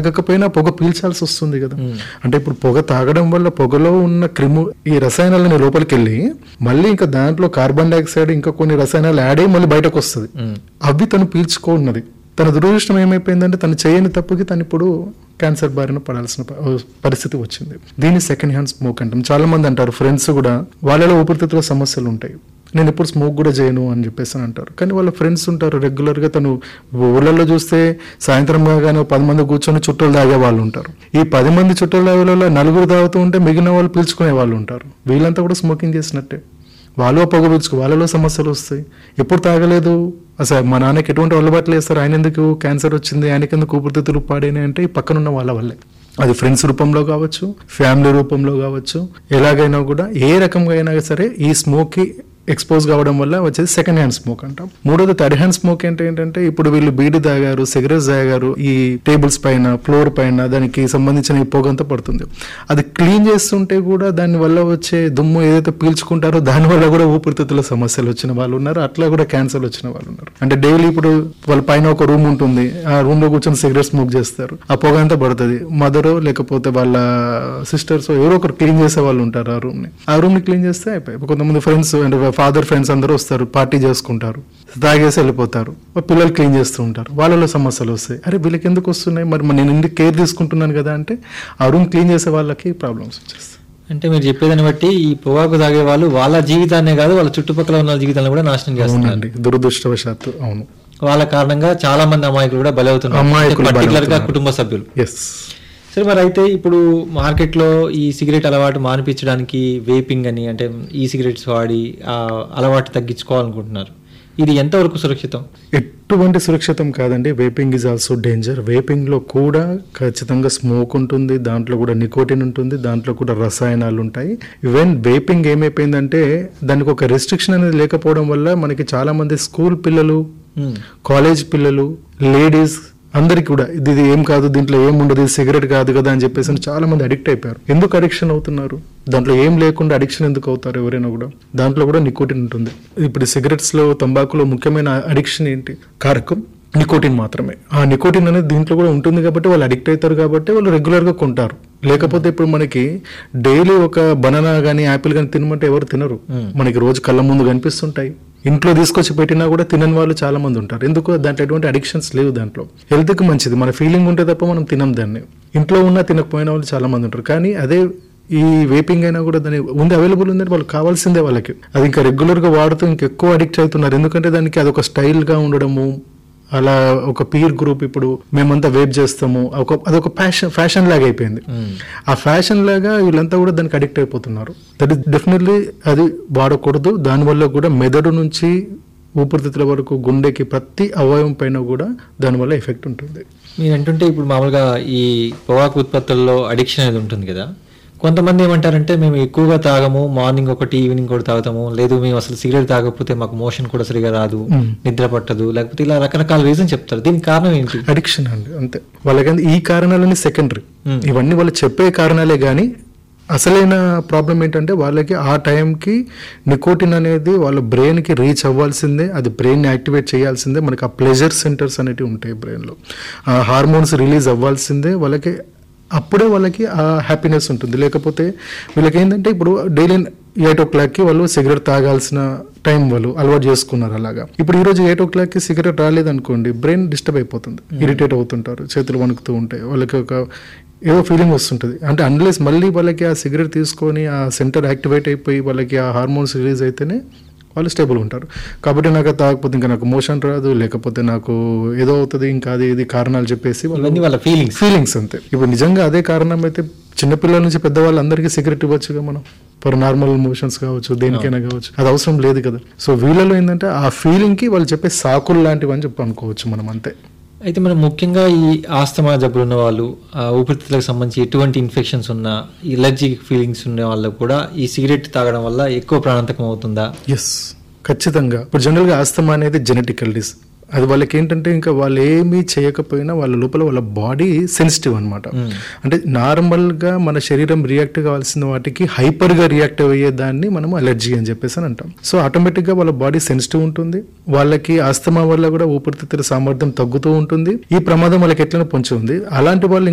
తాగకపోయినా పొగ పీల్చాల్సి వస్తుంది కదా అంటే ఇప్పుడు పొగ తాగడం వల్ల పొగలో ఉన్న క్రిము ఈ రసాయనాలని లోపలికి వెళ్ళి మళ్ళీ ఇంకా దాంట్లో కార్బన్ డైఆక్సైడ్ ఇంకా కొన్ని రసాయనాలు యాడ్ అయ్యి మళ్ళీ బయటకు వస్తుంది అవి తను పీల్చుకున్నది తన దురదృష్టం ఏమైపోయిందంటే తను చేయని తప్పుకి తను ఇప్పుడు క్యాన్సర్ బారిన పడాల్సిన ప- పరిస్థితి వచ్చింది దీన్ని సెకండ్ హ్యాండ్ స్మోక్ అంటాం చాలా మంది అంటారు ఫ్రెండ్స్ కూడా వాళ్ళలో ఊపిరితిత్తుల సమస్యలు ఉంటాయి నేను ఎప్పుడు స్మోక్ కూడా చేయను అని చెప్పేసి అని అంటారు కానీ వాళ్ళ ఫ్రెండ్స్ ఉంటారు రెగ్యులర్గా తను ఊళ్ళల్లో చూస్తే సాయంత్రం కాగానే ఓ పది మంది కూర్చొని చుట్టలు తాగే వాళ్ళు ఉంటారు ఈ పది మంది చుట్టలు తాగే వాళ్ళలో నలుగురు తాగుతూ ఉంటే మిగిలిన వాళ్ళు పీల్చుకునే వాళ్ళు ఉంటారు వీళ్ళంతా కూడా స్మోకింగ్ చేసినట్టే వాళ్ళు ఆ పొగ పీల్చుకో వాళ్ళలో సమస్యలు వస్తాయి ఎప్పుడు తాగలేదు అసలు మా నాన్నకి ఎటువంటి అలవాట్లు వేస్తారు ఆయన ఎందుకు క్యాన్సర్ వచ్చింది ఆయనకి ఎందుకు ఊపిరితిత్తులు పాడైనాయి అంటే ఈ పక్కన ఉన్న వాళ్ళ వల్లే అది ఫ్రెండ్స్ రూపంలో కావచ్చు ఫ్యామిలీ రూపంలో కావచ్చు ఎలాగైనా కూడా ఏ రకంగా అయినా సరే ఈ స్మోక్కి ఎక్స్పోజ్ కావడం వల్ల వచ్చేది సెకండ్ హ్యాండ్ స్మోక్ అంటాం మూడోది థర్డ్ హ్యాండ్ స్మోక్ ఏంటి ఏంటంటే ఇప్పుడు వీళ్ళు బీడి తాగారు సిగరెట్స్ తాగారు ఈ టేబుల్స్ పైన ఫ్లోర్ పైన దానికి సంబంధించిన ఈ పొగ అంతా పడుతుంది అది క్లీన్ చేస్తుంటే కూడా దాని వల్ల వచ్చే దుమ్ము ఏదైతే పీల్చుకుంటారో దాని వల్ల కూడా ఊపిరితిత్తుల సమస్యలు వచ్చిన వాళ్ళు ఉన్నారు అట్లా కూడా క్యాన్సర్ వచ్చిన వాళ్ళు ఉన్నారు అంటే డైలీ ఇప్పుడు వాళ్ళ పైన ఒక రూమ్ ఉంటుంది ఆ రూమ్ లో కూర్చొని సిగరెట్ స్మోక్ చేస్తారు ఆ పొగ అంతా పడుతుంది మదర్ లేకపోతే వాళ్ళ సిస్టర్స్ ఎవరో ఒకరు క్లీన్ చేసే వాళ్ళు ఉంటారు ఆ రూమ్ ని ఆ రూమ్ ని క్లీన్ చేస్తే అయిపోయి కొంతమంది ఫ్రెండ్స్ అంటే ఫాదర్ ఫ్రెండ్స్ అందరూ వస్తారు పార్టీ చేసుకుంటారు తాగేసి వెళ్ళిపోతారు వాళ్ళ పిల్లలు క్లీన్ చేస్తూ ఉంటారు వాళ్ళలో సమస్యలు వస్తాయి అరే వీళ్ళకి ఎందుకు వస్తున్నాయి మరి నేను ఇంటికి కేర్ తీసుకుంటున్నాను కదా అంటే ఆ రూమ్ క్లీన్ చేసే వాళ్ళకి ప్రాబ్లమ్స్ వచ్చేస్తాయి అంటే మీరు చెప్పేదాన్ని బట్టి ఈ పొగాకు తాగే వాళ్ళు వాళ్ళ జీవితాన్నే కాదు వాళ్ళ చుట్టుపక్కల ఉన్న జీవితాలను కూడా నాశనం చేస్తున్నారు అవునండి దురదృష్టవశాత్తు అవును వాళ్ళ కారణంగా చాలా మంది అమాయకులు కూడా బలవుతున్నారు అమాయకులు పర్టికులర్ గా బలవుతున్నారు. కుటుంబ సభ్యులు ఎస్ సరే మరి అయితే ఇప్పుడు మార్కెట్లో ఈ సిగరెట్ అలవాటు మానిపించడానికి వేపింగ్ అని అంటే ఈ సిగరెట్స్ వాడి ఆ అలవాటు తగ్గించుకోవాలనుకుంటున్నారు ఇది ఎంతవరకు సురక్షితం ఎటువంటి సురక్షితం కాదండి vaping is also danger vaping లో కూడా ఖచ్చితంగా స్మోక్ ఉంటుంది దాంట్లో కూడా నికోటిన్ ఉంటుంది దాంట్లో కూడా రసాయనాలు ఉంటాయి ఈవెన్ వేపింగ్ ఏమైపోయిందంటే దానికి ఒక రెస్ట్రిక్షన్ అనేది లేకపోవడం వల్ల మనకి చాలా మంది స్కూల్ పిల్లలు మ్మ్. కాలేజ్ పిల్లలు లేడీస్ అందరికి కూడా ఇది ఇది ఏం కాదు దీంట్లో ఏం ఉండదు ఇది సిగరెట్ కాదు కదా అని చెప్పేసి అని చాలా మంది అడిక్ట్ అయిపోయారు ఎందుకు అడిక్షన్ అవుతున్నారు దాంట్లో ఏం లేకుండా అడిక్షన్ ఎందుకు అవుతారు ఎవరైనా కూడా దాంట్లో కూడా నికోటిన్ ఉంటుంది ఇప్పుడు సిగరెట్స్ లో తంబాకులో ముఖ్యమైన అడిక్షన్ ఏంటి కారకం నికోటిన్ మాత్రమే ఆ నికోటిన్ అనేది దీంట్లో కూడా ఉంటుంది కాబట్టి వాళ్ళు అడిక్ట్ అవుతారు కాబట్టి వాళ్ళు రెగ్యులర్ గా కొంటారు లేకపోతే ఇప్పుడు మనకి డైలీ ఒక బనానా కానీ యాపిల్ కానీ తినమంటే ఎవరు తినరు మనకి రోజు కళ్ళ ముందు కనిపిస్తుంటాయి ఇంట్లో తీసుకొచ్చి పెట్టినా కూడా తినని వాళ్ళు చాలా మంది ఉంటారు ఎందుకు దాంట్లో ఎటువంటి అడిక్షన్స్ లేవు దాంట్లో హెల్త్ కి మంచిది మన ఫీలింగ్ ఉంటే తప్ప మనం తినం దాన్ని ఇంట్లో ఉన్నా తినకపోయిన వాళ్ళు చాలా మంది ఉంటారు కానీ అదే ఈ వేపింగ్ అయినా కూడా దాని ఉంది అవైలబుల్ ఉందని వాళ్ళు కావాల్సిందే వాళ్ళకి అది ఇంకా రెగ్యులర్ గా వాడుతూ ఇంకెక్కువ అడిక్ట్ అవుతున్నారు ఎందుకంటే దానికి అదొక స్టైల్ గా ఉండడము అలా ఒక పీర్ గ్రూప్ ఇప్పుడు మేమంతా వేప్ చేస్తాము ఒక అదొక ఫ్యాషన్ ఫ్యాషన్ లాగా అయిపోయింది ఆ ఫ్యాషన్ లాగా వీళ్ళంతా కూడా దానికి అడిక్ట్ అయిపోతున్నారు దట్ ఇస్ డెఫినెట్లీ అది వాడకూడదు దానివల్ల కూడా మెదడు నుంచి ఊపిరితిత్తుల వరకు గుండెకి ప్రతి అవయవం పైన కూడా దానివల్ల ఎఫెక్ట్ ఉంటుంది మీరు అంటుంటే ఇప్పుడు మామూలుగా ఈ పొగాకు ఉత్పత్తుల్లో అడిక్షన్ అనేది ఉంటుంది కదా కొంతమంది ఏమంటారంటే మేము ఎక్కువగా తాగము మార్నింగ్ ఒకటి ఈవినింగ్ కూడా తాగుతాము లేదు మేము అసలు సిగరెట్ తాగకపోతే మాకు మోషన్ కూడా సరిగా రాదు నిద్ర పట్టదు లేకపోతే ఇలా రకరకాల రీజన్ చెప్తారు దీనికి కారణం ఏంటి అడిక్షన్ అండి అంతే వాళ్ళకి ఈ కారణాలన్నీ సెకండరీ ఇవన్నీ వాళ్ళు చెప్పే కారణాలే కానీ అసలైన ప్రాబ్లం ఏంటంటే వాళ్ళకి ఆ టైంకి నికోటిన్ అనేది వాళ్ళ బ్రెయిన్కి రీచ్ అవ్వాల్సిందే అది బ్రెయిన్ని యాక్టివేట్ చేయాల్సిందే మనకి ఆ ప్లెజర్ సెంటర్స్ అనేటివి ఉంటాయి బ్రెయిన్లో ఆ హార్మోన్స్ రిలీజ్ అవ్వాల్సిందే వాళ్ళకి అప్పుడే వాళ్ళకి ఆ హ్యాపీనెస్ ఉంటుంది లేకపోతే వీళ్ళకి ఏంటంటే ఇప్పుడు డైలీ ఎయిట్ ఓ క్లాక్కి వాళ్ళు సిగరెట్ తాగాల్సిన టైం వాళ్ళు అలవాటు చేసుకున్నారు అలాగా ఇప్పుడు ఈ రోజు ఎయిట్ ఓ క్లాక్కి సిగరెట్ రాలేదనుకోండి బ్రెయిన్ డిస్టర్బ్ అయిపోతుంది ఇరిటేట్ అవుతుంటారు చేతులు వణుకుతూ ఉంటాయి వాళ్ళకి ఒక ఏదో ఫీలింగ్ వస్తుంటుంది అంటే అన్లెస్ మళ్ళీ వాళ్ళకి ఆ సిగరెట్ తీసుకొని ఆ సెంటర్ యాక్టివేట్ అయిపోయి వాళ్ళకి ఆ హార్మోన్స్ రిలీజ్ అయితేనే వాళ్ళు స్టేబుల్ ఉంటారు కాబట్టి నాకు అది తాగకపోతే ఇంకా నాకు మోషన్ రాదు లేకపోతే నాకు ఏదో అవుతుంది ఇంకా అది ఇది కారణాలు చెప్పేసి వాళ్ళు ఇవన్నీ వాళ్ళ ఫీలింగ్స్ ఫీలింగ్స్ అంతే ఇప్పుడు నిజంగా అదే కారణం అయితే చిన్నపిల్లల నుంచి పెద్దవాళ్ళందరికీ సిగరెట్ ఇవ్వచ్చుగా మనం ఫర్ నార్మల్ మోషన్స్ కావచ్చు దేనికైనా కావచ్చు అది అవసరం లేదు కదా సో వీళ్ళలో ఏంటంటే ఆ ఫీలింగ్ కి వాళ్ళు చెప్పే సాకులు లాంటివి అని చెప్పి అనుకోవచ్చు మనం అంతే అయితే మనం ముఖ్యంగా ఈ ఆస్తమా జబ్బులు ఉన్న వాళ్ళు ఆ ఊపిరితిత్తులకు సంబంధించి ఎటువంటి ఇన్ఫెక్షన్స్ ఉన్నా ఎలర్జీ ఫీలింగ్స్ ఉన్న వాళ్ళకు కూడా ఈ సిగరెట్ తాగడం వల్ల ఎక్కువ ప్రాణాంతకం అవుతుందా ఎస్ ఖచ్చితంగా ఇప్పుడు జనరల్గా ఆస్తమా అనేది జెనెటికల్ డిస్ అది వాళ్ళకి ఏంటంటే ఇంకా వాళ్ళు ఏమీ చేయకపోయినా వాళ్ళ లోపల వాళ్ళ బాడీ సెన్సిటివ్ అనమాట అంటే నార్మల్గా మన శరీరం రియాక్ట్ కావాల్సిన వాటికి హైపర్గా రియాక్ట్ అయ్యే దాన్ని మనం అలర్జీ అని చెప్పేసి అని అంటాం సో ఆటోమేటిక్గా వాళ్ళ బాడీ సెన్సిటివ్ ఉంటుంది వాళ్ళకి ఆస్తమా వల్ల కూడా ఊపిరితిత్తుల సామర్థ్యం తగ్గుతూ ఉంటుంది ఈ ప్రమాదం వాళ్ళకి ఎట్లనే పొంచి ఉంది అలాంటి వాళ్ళు